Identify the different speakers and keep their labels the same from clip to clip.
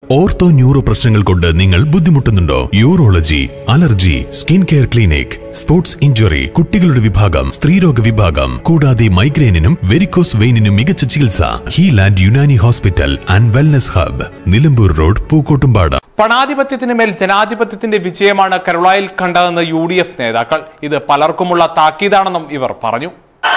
Speaker 1: ortho neuro പ്രശ്നങ്ങൾ കൊണ്ട് നിങ്ങൾ ബുദ്ധിമുട്ടുന്നുണ്ടോ urology allergy skin care clinic sports injury കുട്ടികളുടെ വിഭാഗം സ്ത്രീരോഗ വിഭാഗം കൂടാതെ മൈഗ്രെയിനിനും വെരിക്കോസ് വെയിനിനും മികച്ച ചികിത്സ Healand Unani hospital and wellness hub Nilambur road Pookkottumpadam
Speaker 2: പണാധിപത്യത്തിന് മേൽ ജനാധിപത്യത്തിന്റെ വിജയമാണ് കരുളായിൽ കണ്ടതെന്ന് യു ഡി എഫ് നേതാക്കൾ ഇത് പലർക്കുമുള്ള താക്കീതാണെന്നും ഇവർ പറഞ്ഞു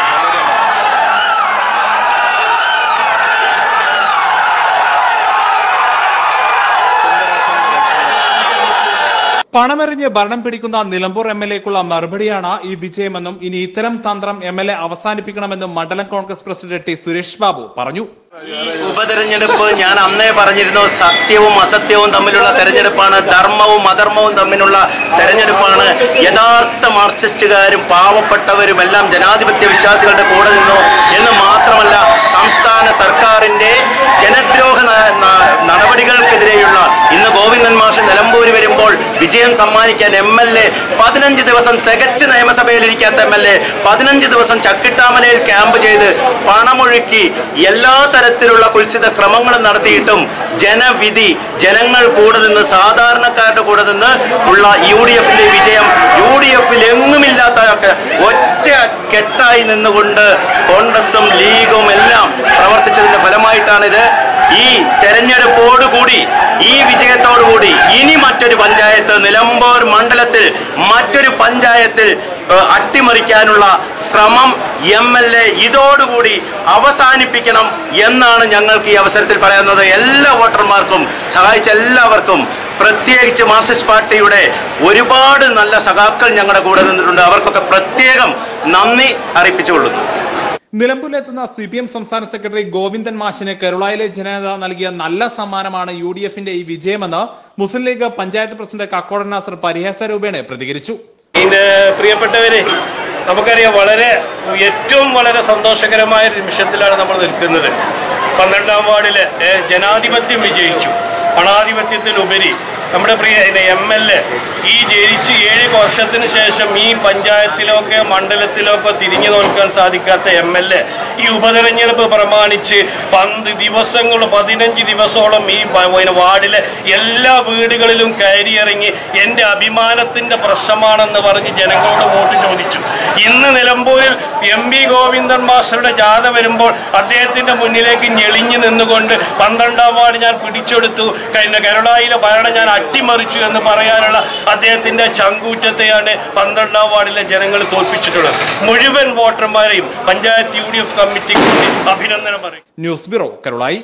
Speaker 2: പണമെറിഞ്ഞ് ഭരണം പിടിക്കുന്ന നിലമ്പൂർ എം എൽ എക്കുള്ള മറുപടിയാണ് ഈ വിജയമെന്നും ഇനി ഇത്തരം തന്ത്രം എം എൽ എ അവസാനിപ്പിക്കണമെന്നും മണ്ഡലം Congress president T Suresh Babu പറഞ്ഞു
Speaker 3: ഉപതെരഞ്ഞെടുപ്പ് ഞാൻ അന്നേ പറഞ്ഞിരുന്നു സത്യവും അസത്യവും തമ്മിലുള്ള തെരഞ്ഞെടുപ്പാണ് ധർമ്മവും അധർമ്മവും തമ്മിലുള്ള തെരഞ്ഞെടുപ്പാണ് യഥാർത്ഥ മാർക്സിസ്റ്റുകാരും പാവപ്പെട്ടവരും എല്ലാം ജനാധിപത്യ വിശ്വാസികളുടെ കൂടെ നിന്നു എന്ന് മാത്രമല്ല സംസ്ഥാന സർക്കാരിന്റെ ജനദ്രോഹ ന- ന- നടപടികൾക്കെതിരെയുള്ള ഇന്ന് ഗോവിന്ദൻ മാഷ് നിലമ്പൂര് വരുമ്പോൾ വിജയം സമ്മാനിക്കാൻ എം എൽ എ പതിനഞ്ച് ദിവസം തികച്ച് നിയമസഭയിലിരിക്കാത്ത എം എൽ എ പതിനഞ്ച് ദിവസം ചക്കിട്ടാമലയിൽ ക്യാമ്പ് ചെയ്ത് പണമൊഴുക്കി എല്ലാ തരത്തിലുള്ള കുൽസിത ശ്രമങ്ങളും നടത്തിയിട്ടും ജനവിധി ജനങ്ങൾ കൂടെ നിന്ന് സാധാരണക്കാരുടെ കൂടെ നിന്ന് ഉള്ള യു ഡി എഫിന്റെ വിജയം യു ഡി എഫിൽ എങ്ങുമില്ലാത്ത ഒറ്റ കെട്ടായി നിന്നുകൊണ്ട് കോൺഗ്രസും ലീഗും എല്ലാം പ്രവർത്തിച്ചതിന്റെ ഫലമായിട്ടാണിത് ഈ തെരഞ്ഞെടുപ്പോടുകൂടി ഈ വിജയത്തോടുകൂടി ഇനി മറ്റൊരു പഞ്ചായത്ത് നിലമ്പൂർ മണ്ഡലത്തിൽ മറ്റൊരു പഞ്ചായത്തിൽ ഏഹ്, അട്ടിമറിക്കാനുള്ള ശ്രമം എം എൽ എ ഇതോടുകൂടി അവസാനിപ്പിക്കണം എന്നാണ് ഞങ്ങൾക്ക് ഈ അവസരത്തിൽ പറയുന്നത് എല്ലാ വോട്ടർമാർക്കും സഹായിച്ച എല്ലാവർക്കും പ്രത്യേകിച്ച് മാർക്സിസ്റ്റ് പാർട്ടിയുടെ ഒരുപാട് നല്ല സഖാക്കൾ ഞങ്ങളുടെ കൂടെ നിന്നിട്ടുണ്ട് അവർക്കൊക്കെ പ്രത്യേകം നന്ദി അറിയിപ്പിച്ചുകൊള്ളുന്നു
Speaker 2: നിലമ്പൂരിലെത്തുന്ന സി പി എം സംസ്ഥാന സെക്രട്ടറി ഗോവിന്ദൻ മാഷിന് കേരളയിലെ ജനത നൽകിയ നല്ല സമ്മാനമാണ് യു ഡി എഫിന്റെ ഈ വിജയമെന്ന് Muslim League panchayat president Kakkodan Nasar പരിഹാസ രൂപേണ പ്രതികരിച്ചു
Speaker 4: ഇതിന്റെ പ്രിയപ്പെട്ടവരെ നമുക്കറിയാം വളരെ ഏറ്റവും വളരെ സന്തോഷകരമായ ഒരു നിമിഷത്തിലാണ് നമ്മൾ നിൽക്കുന്നത് പന്ത്രണ്ടാം വാർഡില് ഏ, ജനാധിപത്യം വിജയിച്ചു പണാധിപത്യത്തിനുപരി നമ്മുടെ പ്രിയ എം എൽ എ ഈ ജയിച്ച് ഏഴ് വർഷത്തിന് ശേഷം ഈ പഞ്ചായത്തിലൊക്കെ മണ്ഡലത്തിലൊക്കെ തിരിഞ്ഞു നോക്കാൻ സാധിക്കാത്ത എം എൽ എ ഈ ഉപതെരഞ്ഞെടുപ്പ് പ്രമാണിച്ച് പന്ത് ദിവസങ്ങൾ പതിനഞ്ച് ദിവസത്തോളം ഈ പ- പിന്നെ വാർഡിലെ എല്ലാ വീടുകളിലും കയറിയിറങ്ങി എൻ്റെ അഭിമാനത്തിൻ്റെ പ്രശ്നമാണെന്ന് പറഞ്ഞ് ജനങ്ങളോട് വോട്ട് ചോദിച്ചു ഇന്ന് നിലമ്പൂരിൽ എം പി ഗോവിന്ദൻ മാസ്റ്ററുടെ ജാഥ വരുമ്പോൾ അദ്ദേഹത്തിൻ്റെ മുന്നിലേക്ക് ഞെളിഞ്ഞു നിന്നുകൊണ്ട് പന്ത്രണ്ടാം വാർഡ് ഞാൻ പിടിച്ചെടുത്തു കഴിഞ്ഞ കേരളയിലെ ഭരണം ഞാൻ അട്ടിമറിച്ചു എന്ന് പറയാനുള്ള അദ്ദേഹത്തിൻ്റെ ചങ്കൂറ്റത്തെയാണ് പന്ത്രണ്ടാം വാർഡിലെ ജനങ്ങൾ തോൽപ്പിച്ചിട്ടുള്ളത് മുഴുവൻ വോട്ടർമാരെയും പഞ്ചായത്ത് യു ഡി എഫ് കമ്മിറ്റിക്ക് വേണ്ടി അഭിനന്ദനം പറയും
Speaker 2: ന്യൂസ് ബ്യൂറോ കരുളായി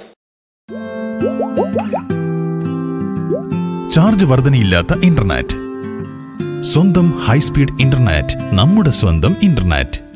Speaker 1: ചാർജ് വർധനയില്ലാത്ത ഇന്റർനെറ്റ് സ്വന്തം ഹൈസ്പീഡ് ഇന്റർനെറ്റ് നമ്മുടെ സ്വന്തം ഇന്റർനെറ്റ്